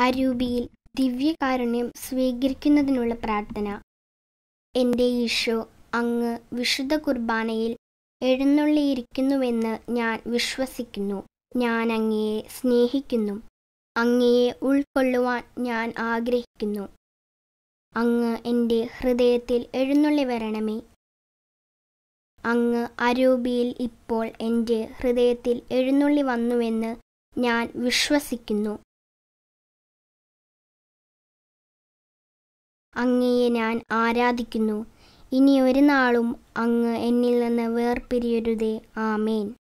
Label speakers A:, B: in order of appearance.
A: അരൂപിയിൽ ദിവ്യകാരുണ്യം സ്വീകരിക്കുന്നതിനുള്ള പ്രാർത്ഥന എൻ്റെ ഈശോ അങ്ങ് വിശുദ്ധ കുർബാനയിൽ എഴുന്നള്ളിയിരിക്കുന്നുവെന്ന് ഞാൻ വിശ്വസിക്കുന്നു ഞാൻ അങ്ങയെ സ്നേഹിക്കുന്നു അങ്ങയെ ഉൾക്കൊള്ളുവാൻ ഞാൻ ആഗ്രഹിക്കുന്നു അങ്ങ് എൻ്റെ ഹൃദയത്തിൽ എഴുന്നള്ളി വരണമേ അങ്ങ് അരൂപിയിൽ ഇപ്പോൾ എൻ്റെ ഹൃദയത്തിൽ എഴുന്നള്ളി വന്നുവെന്ന് ഞാൻ വിശ്വസിക്കുന്നു അങ്ങയെ ഞാൻ ആരാധിക്കുന്നു ഇനി ഒരു നാളും അങ്ങ് എന്നിൽ നിന്ന് വേർപിരിയരുതേ ആമേൻ